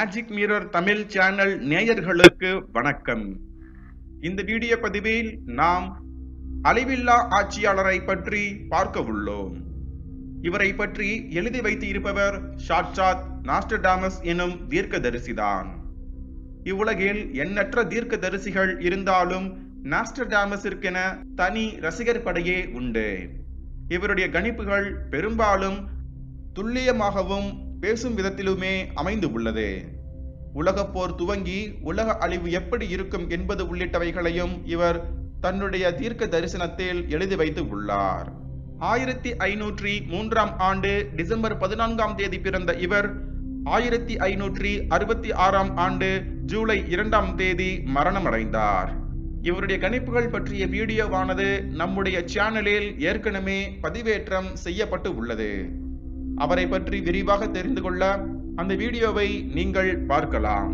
magic mirror Tamil channel நேயர்களுக்கு வணக்கம் இந்த வீடியோ பதிவில் நாம் அழிவில்லா ஆட்சியாளரை பற்றி பார்க்க உள்ளோம் இவரை பற்றி எழுதி வைத்து இருப்பவர் சாட்சாத் நாஸ்டர்டாமஸ் எனும் தீர்க்கதரிசிதான் இவ்வுலகில் எண்ணற்ற தீர்க்கதரிசிகள் இருந்தாலும் நாஸ்டர்டாமஸிற்கென தனி ரசிகர் படையே உண்டு இவருடைய கணிப்புகள் பெரும்பாலும் துல்லியமாகவும் பேசும் விதத்திலுமே அமைந்து உள்ளது உலகப் போர் துவங்கி உலக அழிவு எப்படி இருக்கும் என்பது உள்ளிட்டவைகளையும் இவர் தன்னுடைய தீர்க்க தரிசனத்தில் எழுதி வைத்து உள்ளார் ஆயிரத்தி ஐநூற்றி மூன்றாம் ஆண்டு டிசம்பர் பதினான்காம் தேதி பிறந்த இவர் ஆயிரத்தி ஐநூற்றி அறுபத்தி ஆறாம் ஆண்டு ஜூலை இரண்டாம் தேதி மரணமடைந்தார் இவருடைய கணிப்புகள் பற்றிய வீடியோவானது நம்முடைய சேனலில் ஏற்கனவே பதிவேற்றம் செய்யப்பட்டு உள்ளது அவரை பற்றி விரிவாக தெரிந்து கொள்ள அந்த வீடியோவை நீங்கள் பார்க்கலாம்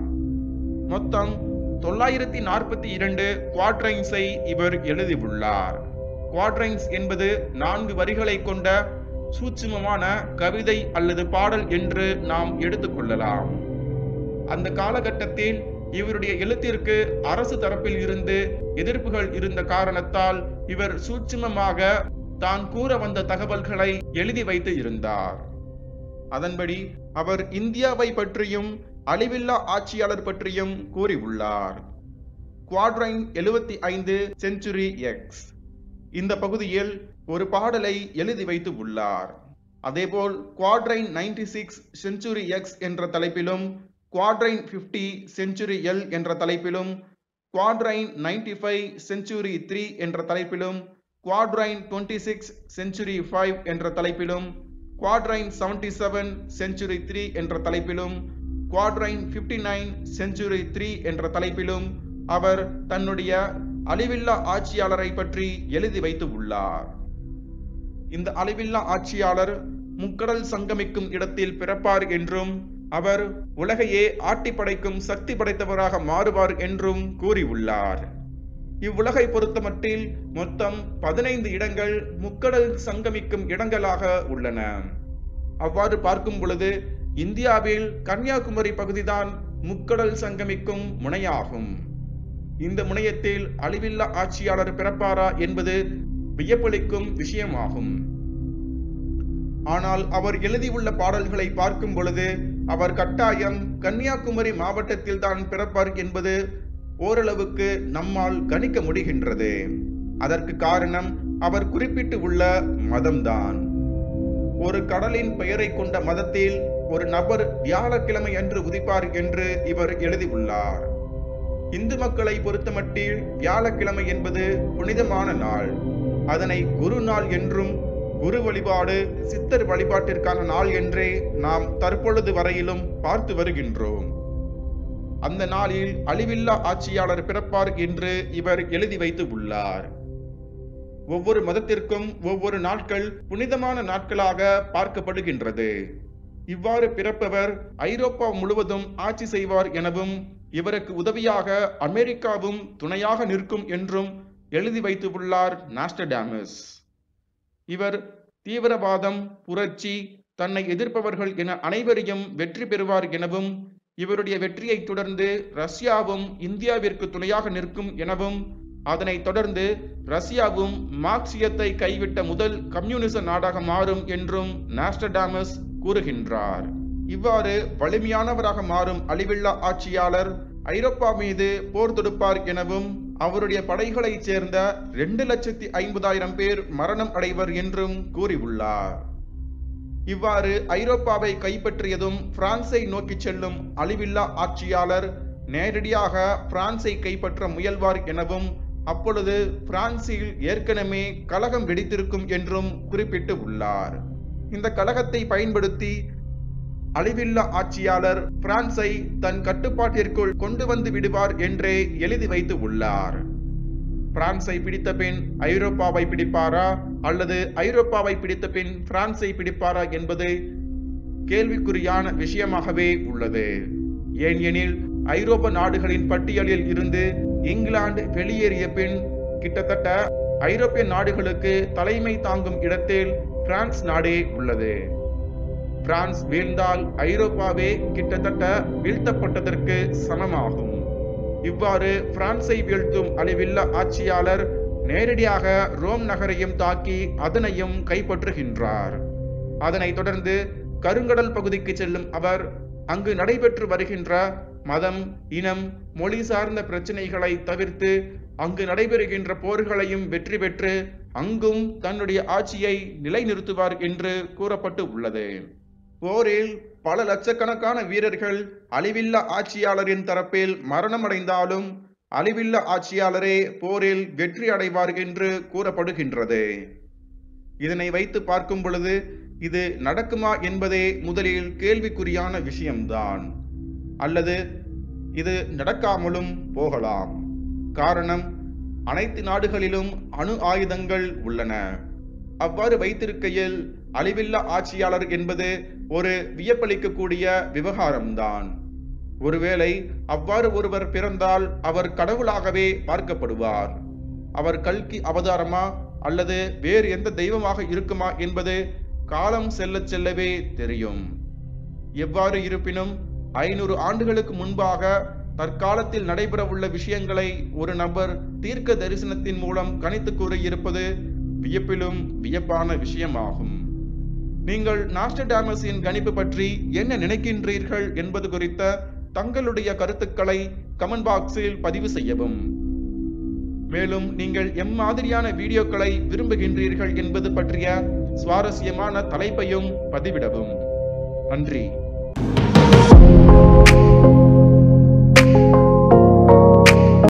மொத்தம் தொள்ளாயிரத்தி நாற்பத்தி இரண்டு குவாட்ரைன்ஸை இவர் எழுதியுள்ளார் குவாட்ரைன்ஸ் என்பது நான்கு வரிகளை கொண்ட சூட்சுமமான கவிதை அல்லது பாடல் என்று நாம் எடுத்துக்கொள்ளலாம் அந்த காலகட்டத்தில் இவருடைய எழுத்திற்கு அரசு தரப்பில் இருந்து எதிர்ப்புகள் இருந்த காரணத்தால் இவர் சூட்சுமமாக தான் கூற வந்த தகவல்களை எழுதி வைத்து இருந்தார் அதன்படி அவர் இந்தியாவை பற்றியும் அழிவில்லா ஆட்சியாளர் பற்றியும் கூறியுள்ளார் குவாட்ரைன் எழுபத்தி ஐந்து செஞ்சுரி எக்ஸ் இந்த பகுதியில் ஒரு பாடலை எழுதி வைத்து உள்ளார் அதேபோல் quatrain ninety six century X என்ற தலைப்பிலும் குவாட்ரைன் பிப்டி செஞ்சுரி எல் என்ற தலைப்பிலும் quatrain ninety five century three என்ற தலைப்பிலும் quatrain twenty six century five என்ற தலைப்பிலும் quatrain seventy seven century three என்ற தலைப்பிலும் quatrain fifty nine century three என்ற தலைப்பிலும் அவர் தன்னுடைய அழிவில்லா ஆட்சியாளரை பற்றி எழுதி வைத்து உள்ளார் இந்த அழிவில்லா ஆட்சியாளர் முக்கடல் சங்கமிக்கும் இடத்தில் பிறப்பார் என்றும் அவர் உலகையே ஆட்டி படைக்கும் சக்தி படைத்தவராக மாறுவார் என்றும் கூறியுள்ளார் இவ்வுலகை பொறுத்தமட்டில் மொத்தம் பதினைந்து இடங்கள் முக்கடல் சங்கமிக்கும் இடங்களாக உள்ளன அவ்வாறு பார்க்கும் பொழுது இந்தியாவில் கன்னியாகுமரி பகுதிதான் முக்கடல் சங்கமிக்கும் முனையாகும் இந்த முனையத்தில் அழிவில்லா ஆட்சியாளர் பிறப்பாரா என்பது வியப்பளிக்கும் விஷயமாகும் ஆனால் அவர் எழுதியுள்ள பாடல்களை பார்க்கும் பொழுது அவர் கட்டாயம் கன்னியாகுமரி மாவட்டத்தில் தான் பிறப்பார் என்பது ஓரளவுக்கு நம்மால் கணிக்க முடிகின்றது அதற்கு காரணம் அவர் குறிப்பிட்டு உள்ள மதம்தான் ஒரு கடலின் பெயரை கொண்ட மதத்தில் ஒரு நபர் வியாழக்கிழமை அன்று உதிப்பார் என்று இவர் எழுதியுள்ளார் இந்து மக்களை பொறுத்தமட்டில் வியாழக்கிழமை என்பது புனிதமான நாள் அதனை குரு நாள் என்றும் குரு வழிபாடு சித்தர் வழிபாட்டிற்கான நாள் என்றே நாம் தற்பொழுது வரையிலும் பார்த்து வருகின்றோம் அந்த நாளில் அழிவில்லா ஆட்சியாளர் பிறப்பார் என்று இவர் எழுதி வைத்து உள்ளார் ஒவ்வொரு மதத்திற்கும் ஒவ்வொரு நாட்கள் புனிதமான நாட்களாக பார்க்கப்படுகின்றது இவ்வாறு பிறப்பவர் ஐரோப்பா முழுவதும் ஆட்சி செய்வார் எனவும் இவருக்கு உதவியாக அமெரிக்காவும் துணையாக நிற்கும் என்றும் எழுதி வைத்துள்ளார் நாஸ்டடாமஸ் இவர் தீவிரவாதம் புரட்சி தன்னை எதிர்ப்பவர்கள் என அனைவரையும் வெற்றி பெறுவார் எனவும் இவருடைய வெற்றியை தொடர்ந்து ரஷ்யாவும் இந்தியாவிற்கு துணையாக நிற்கும் எனவும் அதனைத் தொடர்ந்து ரஷ்யாவும் மார்க்சியத்தை கைவிட்ட முதல் கம்யூனிச நாடாக மாறும் என்றும் நாஸ்டடாமஸ் கூறுகின்றார் இவ்வாறு வலிமையானவராக மாறும் அழிவில்லா ஆட்சியாளர் ஐரோப்பா மீது போர் தொடுப்பார் எனவும் அவருடைய படைகளைச் சேர்ந்த இரண்டு லட்சத்தி ஐம்பதாயிரம் பேர் மரணம் அடைவர் என்றும் கூறியுள்ளார் இவ்வாறு ஐரோப்பாவை கைப்பற்றியதும் பிரான்சை நோக்கி செல்லும் அழிவில்லா ஆட்சியாளர் நேரடியாக பிரான்சை கைப்பற்ற முயல்வார் எனவும் அப்பொழுது பிரான்சில் ஏற்கனவே கலகம் வெடித்திருக்கும் என்றும் குறிப்பிட்டு உள்ளார் இந்த கலகத்தை பயன்படுத்தி அழிவில்லா ஆட்சியாளர் பிரான்சை தன் கட்டுப்பாட்டிற்குள் கொண்டு வந்து விடுவார் என்றே எழுதி வைத்து உள்ளார் பிரான்சை பிடித்த பின் ஐரோப்பாவை பிடிப்பாரா அல்லது ஐரோப்பாவை பிடித்த பின் பிரான்சை பிடிப்பாரா என்பது கேள்விக்குறியான விஷயமாகவே உள்ளது ஏன் எனில் ஐரோப்பா நாடுகளின் பட்டியலில் இருந்து இங்கிலாந்து வெளியேறிய பின் கிட்டத்தட்ட ஐரோப்பிய நாடுகளுக்கு தலைமை தாங்கும் இடத்தில் பிரான்ஸ் நாடே உள்ளது பிரான்ஸ் வீழ்ந்தால் ஐரோப்பாவே கிட்டத்தட்ட வீழ்த்தப்பட்டதற்கு சமமாகும் இவ்வாறு பிரான்சை வீழ்த்தும் அழிவில்லா ஆட்சியாளர் நேரடியாக ரோம் நகரையும் தாக்கி அதனையும் கைப்பற்றுகின்றார் அதனைத் தொடர்ந்து கருங்கடல் பகுதிக்கு செல்லும் அவர் அங்கு நடைபெற்று வருகின்ற மதம் இனம் மொழி சார்ந்த பிரச்சனைகளை தவிர்த்து அங்கு நடைபெறுகின்ற போர்களையும் வெற்றி பெற்று அங்கும் தன்னுடைய ஆட்சியை நிலைநிறுத்துவார் என்று கூறப்பட்டு உள்ளது போரில் பல லட்சக்கணக்கான வீரர்கள் அழிவில்லா ஆட்சியாளரின் தரப்பில் மரணமடைந்தாலும் அழிவில்லா ஆட்சியாளரே போரில் வெற்றி அடைவார் என்று கூறப்படுகின்றது இதனை வைத்து பார்க்கும் பொழுது இது நடக்குமா என்பதே முதலில் கேள்விக்குறியான விஷயம்தான் அல்லது இது நடக்காமலும் போகலாம் காரணம் அனைத்து நாடுகளிலும் அணு ஆயுதங்கள் உள்ளன அவ்வாறு வைத்திருக்கையில் அழிவில்லா ஆட்சியாளர் என்பது ஒரு வியப்பளிக்கக்கூடிய விவகாரம்தான் ஒருவேளை அவ்வாறு ஒருவர் பிறந்தால் அவர் கடவுளாகவே பார்க்கப்படுவார் அவர் கல்கி அவதாரமா அல்லது வேறு எந்த தெய்வமாக இருக்குமா என்பது காலம் செல்ல செல்லவே தெரியும் எவ்வாறு இருப்பினும் ஐநூறு ஆண்டுகளுக்கு முன்பாக தற்காலத்தில் நடைபெறவுள்ள விஷயங்களை ஒரு நபர் தீர்க்க தரிசனத்தின் மூலம் கணித்து கூறியிருப்பது வியப்பிலும் வியப்பான விஷயமாகும் நீங்கள் நாஸ்டடாமஸின் கணிப்பு பற்றி என்ன நினைக்கின்றீர்கள் என்பது குறித்த தங்களுடைய கருத்துக்களை கமெண்ட் பாக்ஸில் பதிவு செய்யவும் மேலும் நீங்கள் எம்மாதிரியான வீடியோக்களை விரும்புகின்றீர்கள் என்பது பற்றிய சுவாரஸ்யமான தலைப்பையும் பதிவிடவும் நன்றி